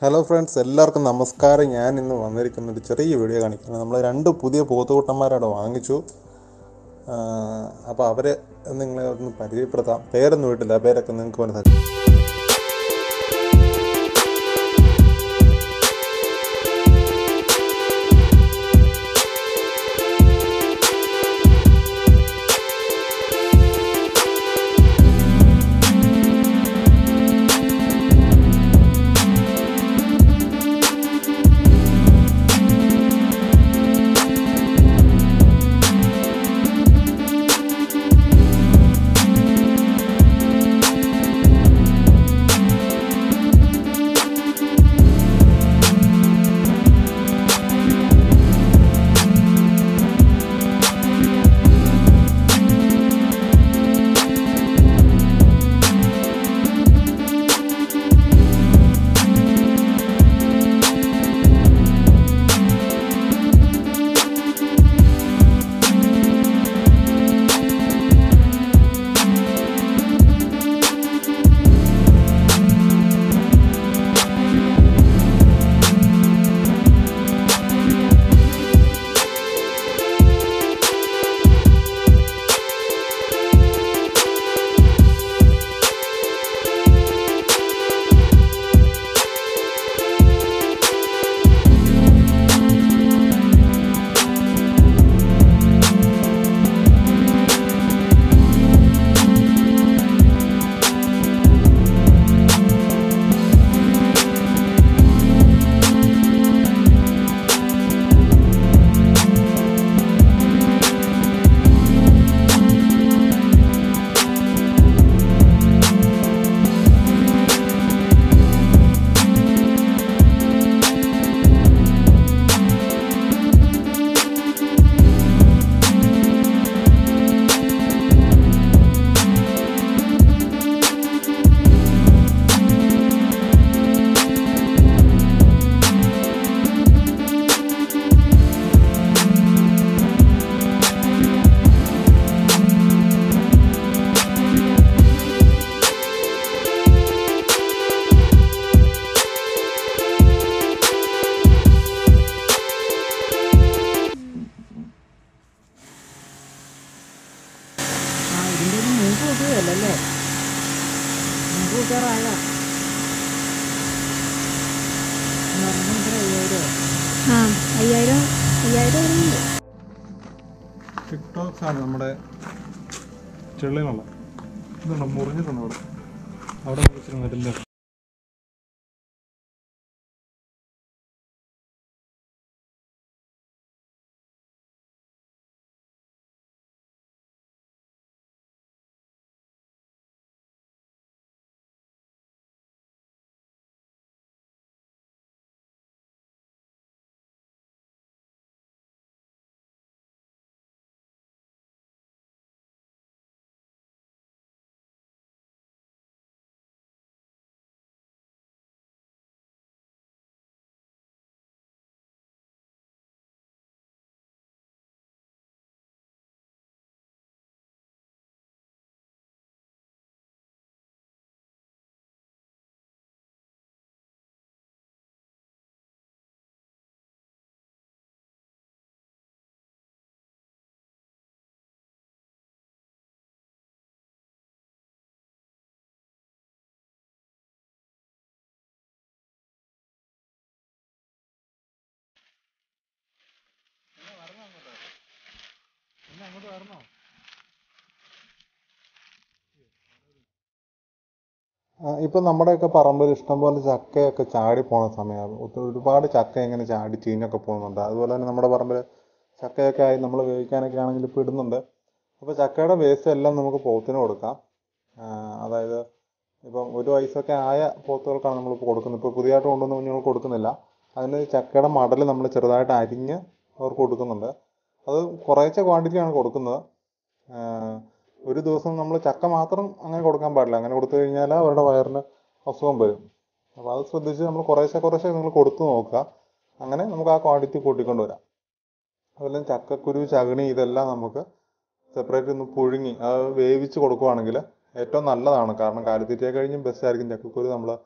hello friends എല്ലാവർക്കും നമസ്കാരം ഞാൻ ഇന്ന് വന്നിരിക്കുന്ന ഒരു ചെറിയ വീഡിയോ കാണിക്കുന്നത് നമ്മൾ രണ്ട് പുതിയ പോത്തുകുട്ടന്മാരവിടെ വാങ്ങിച്ചു അപ്പോൾ അവരെ നിങ്ങളെ ഒന്ന് പരിചയപ്പെടുത്താം പേരൊന്നും വീട്ടില്ല പേരൊക്കെ നിങ്ങൾക്ക് മനസ്സിലാക്കി ആ ഇതിൻ്റെ ഒരു മൂക്ക് വെക്കുകയല്ലേ മൂക്ക് വെക്കാറായ അയ്യായിരം ആ അയ്യായിരം അയ്യായിരം വരുന്നുണ്ട് ടിക്ടോക്സ് ആണ് നമ്മുടെ ചെള്ളിനുള്ള ഇതുണ്ടോ മുറിഞ്ഞിട്ടുണ്ട് അവിടെ അവിടെ മുറിച്ചിരുന്നിട്ടില്ല ഇപ്പം നമ്മുടെയൊക്കെ പറമ്പിൽ ഇഷ്ടംപോലെ ചക്കയൊക്കെ ചാടി പോണ സമയമാണ് ഒത്തിരി ഒരുപാട് ചക്ക ഇങ്ങനെ ചാടി ചീഞ്ഞൊക്കെ പോകുന്നുണ്ട് അതുപോലെ തന്നെ നമ്മുടെ പറമ്പിൽ ചക്കയൊക്കെ ആയി നമ്മൾ വേവിക്കാനൊക്കെ ആണെങ്കിൽ ഇപ്പോൾ ഇടുന്നുണ്ട് അപ്പോൾ ചക്കയുടെ വേസ്റ്റ് എല്ലാം നമുക്ക് പോത്തിന് കൊടുക്കാം ആ, അതായത് ഇപ്പം ഒരു വയസ്സൊക്കെ ആയ പോത്തുകൾക്കാണ് നമ്മളിപ്പോൾ കൊടുക്കുന്നത് ഇപ്പോൾ പുതിയതായിട്ട് കൊണ്ടുവന്ന കുഞ്ഞുങ്ങൾക്ക് കൊടുക്കുന്നില്ല അതിന് ചക്കയുടെ മടൽ നമ്മൾ ചെറുതായിട്ട് അരിഞ്ഞ് അവർക്ക് കൊടുക്കുന്നുണ്ട് അത് കുറേശ്ശെ ക്വാണ്ടിറ്റിയാണ് കൊടുക്കുന്നത് ആ, ഒരു ദിവസം നമ്മൾ ചക്ക മാത്രം അങ്ങനെ കൊടുക്കാൻ പാടില്ല അങ്ങനെ കൊടുത്തു കഴിഞ്ഞാൽ അവരുടെ വയറിന് അസുഖം വരും അപ്പോൾ അത് ശ്രദ്ധിച്ച് നമ്മൾ കുറേശ്ശെ കുറേശ്ശെ നിങ്ങൾ കൊടുത്തു നോക്കുക അങ്ങനെ നമുക്ക് ആ ക്വാണ്ടിറ്റി കൂട്ടിക്കൊണ്ട് വരാം അതുപോലെ ചക്കക്കുരു ചകിണി ഇതെല്ലാം നമുക്ക് സെപ്പറേറ്റ് ഒന്ന് പുഴുങ്ങി അത് വേവിച്ച് കൊടുക്കുവാണെങ്കിൽ ഏറ്റവും നല്ലതാണ് കാരണം കാലിത്തീറ്റയെ കഴിഞ്ഞും ബെസ്റ്റ് ആയിരിക്കും ചക്കക്കുരു നമ്മൾ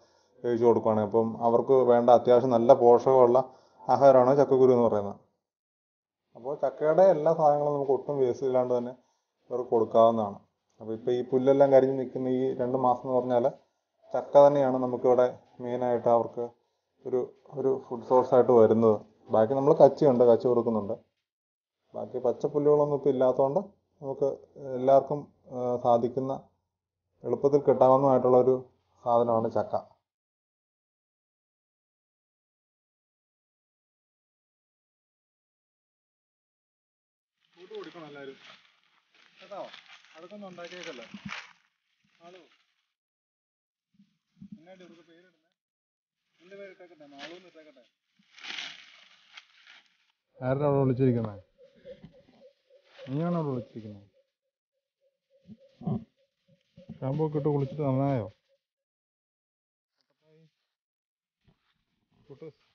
വേവിച്ച് കൊടുക്കുകയാണെങ്കിൽ അപ്പം അവർക്ക് വേണ്ട അത്യാവശ്യം നല്ല പോഷകമുള്ള ആഹാരമാണ് ചക്കക്കുരു എന്ന് പറയുന്നത് അപ്പോൾ ചക്കയുടെ എല്ലാ സാധനങ്ങളും നമുക്ക് ഒട്ടും വേസ്റ്റ് ഇല്ലാണ്ട് തന്നെ ഇവർക്ക് കൊടുക്കാവുന്നതാണ് അപ്പോൾ ഇപ്പോൾ ഈ പുല്ലെല്ലാം കരിഞ്ഞ് നിൽക്കുന്ന ഈ രണ്ട് മാസം എന്ന് പറഞ്ഞാൽ ചക്ക തന്നെയാണ് നമുക്കിവിടെ മെയിനായിട്ട് അവർക്ക് ഒരു ഒരു ഫുഡ് സോഴ്സായിട്ട് വരുന്നത് ബാക്കി നമ്മൾ കച്ചിയുണ്ട് കച്ചി കൊടുക്കുന്നുണ്ട് ബാക്കി പച്ചപ്പുല്ലുകളൊന്നും ഇപ്പോൾ ഇല്ലാത്തതുകൊണ്ട് നമുക്ക് എല്ലാവർക്കും ആ, സാധിക്കുന്ന എളുപ്പത്തിൽ കിട്ടാവുന്നതായിട്ടുള്ള ഒരു സാധനമാണ് ചക്ക കൂട്ട് കുടിക്കണം എല്ലാവരും കേട്ടോ അടുത്തൊന്നും ഉണ്ടാക്കിയേക്കല്ലേ ആളു എന്നായിട്ട് ഇവർക്ക് പേരിടുന്നത് നിന്റെ പേര് ഇട്ടേക്കട്ടെ നാളൂന്ന് ഇട്ടേക്കട്ടെ ആരുടെ അവിടെ വിളിച്ചിരിക്കുന്നത് നീയാണോ അവിടെ വിളിച്ചിരിക്കുന്നത് ഷാമ്പൂ ഒക്കെ ഇട്ട് കുളിച്ചിട്ട് നന്നായോ കുട്ടൂസ്